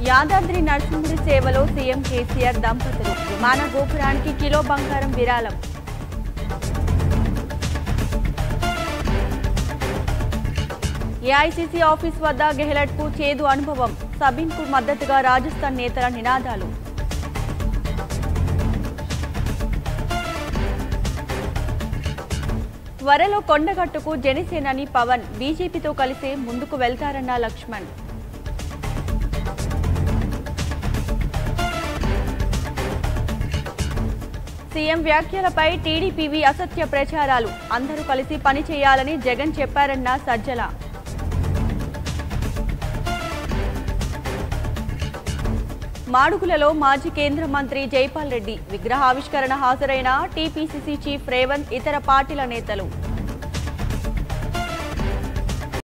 యాదాద్రి నరసింహుడి సేవలో సీఎం కేసీఆర్ దంపతులు విమాన గోపురానికి కిలో బంగారం విరాళం ఏఐసీసీ ఆఫీస్ వద్ద గెహ్లట్కు చేదు అనుభవం సబీన్కు మద్దతుగా రాజస్థాన్ నేతల నినాదాలు త్వరలో కొండగట్టుకు జనసేనాని పవన్ బీజేపీతో కలిసి ముందుకు వెళ్తారన్న లక్ష్మణ్ సీఎం వ్యాఖ్యలపై టీడీపీవి అసత్య ప్రచారాలు అందరూ కలిసి పని చేయాలని జగన్ చెప్పారన్న సజ్జల మాడుగులలో మాజీ కేంద్ర మంత్రి జైపాల్ రెడ్డి విగ్రహావిష్కరణ హాజరైన టీపీసీసీ చీఫ్ రేవంత్ ఇతర పార్టీల నేతలు